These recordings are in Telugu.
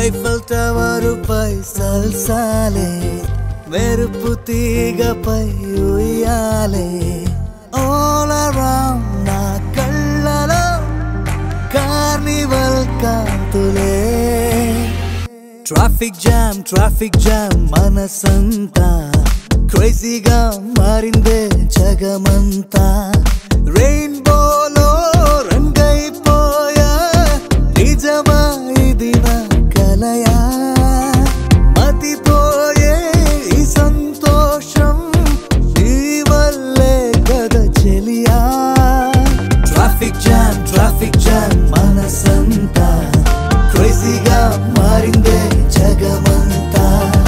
ఐఫల్ టవర్ పై సల్సాలే మెరుపు తీగపై ఉయ్యాలే ఆల్ అరౌండ్ నా కళ్ళలో కార్నివల్ కాంతులే ట్రాఫిక్ జామ్ ట్రాఫిక్ జామ్ మనసంతా క్రేజీగా మారిందే జగమంతా రెయిన్బోలో రంగైపోయా నిజమా ఇది నా కలయా మతిపోయే ఈ సంతోషం నీ వల్లే కదా చెలియా ట్రాఫిక్ జామ్ ట్రాఫిక్ జామ్ మనసంతా క్రేజీగా మారిందే జగమంతా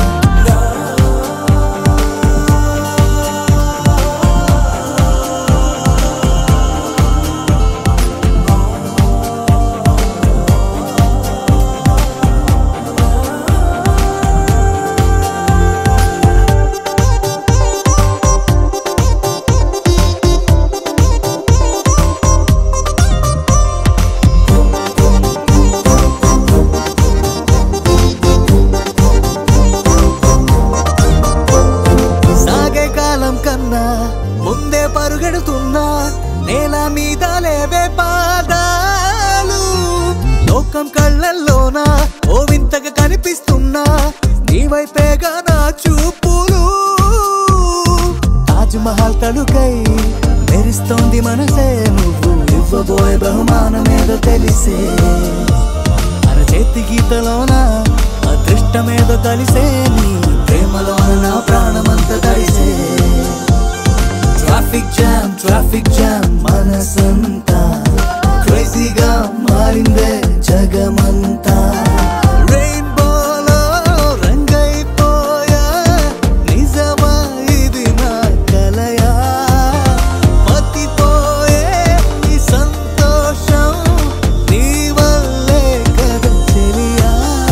సాగే కాలం కన్నా ముందే పరుగెడుతున్నా నేల మీద లేవే పాదాలు లోకం కళ్ళల్లోన ఓ వింతగా కనిపిస్తున్నా నీ వైపేగా నా చూపులు తాజ్ మహల్ తలుకై మెరిస్తోంది మనసే నువ్వు ఇవ్వబోయే బహుమానమేదో తెలిసే అరచేతి గీతలోన అదృష్టమేదో కలిసే నీ ప్రేమలోన నా ప్రాణమంతా తడిసే ట్రాఫిక్ జామ్ ట్రాఫిక్ జామ్ మనసంతా క్రేజీగా మారిందే జగమంతా రెయిన్బోలో రంగైపోయా నిజమా ఇది నా కలయా మతిపోయే ఈ సంతోషం నీ వల్లే కదా చెలియా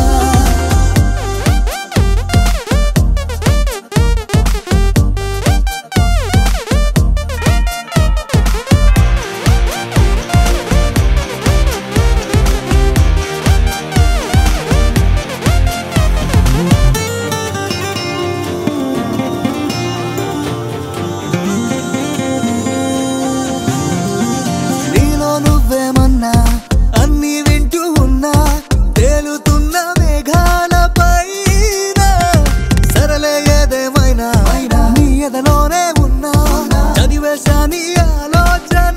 నీలో నువ్వేమన్నా అన్ని వింటూ ఉన్నా తేలుతున్న మేఘాల పైన సరలే ఏదేమైనా నీ ఎదలోనే ఉన్నా చదివేశా నీ ఆలోచన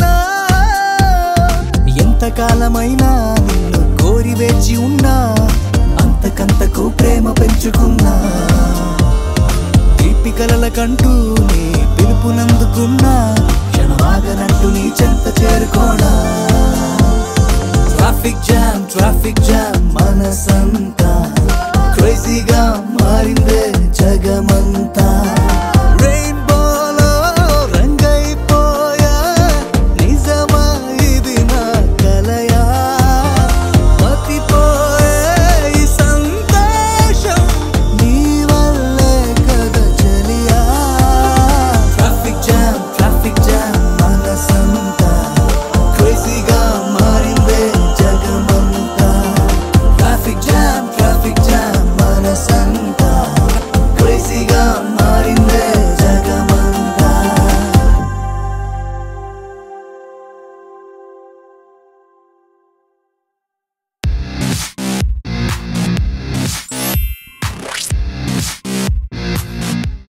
ఎంతకాలమైనా నిన్ను కోరి వేచి ఉన్నా అంతకంతకు ప్రేమ పెంచుకున్నా తీపి కలల కంటూ నీ పిలుపునందుకున్నా క్షణమాగనట్టు నీ చెంత చేరుకోనా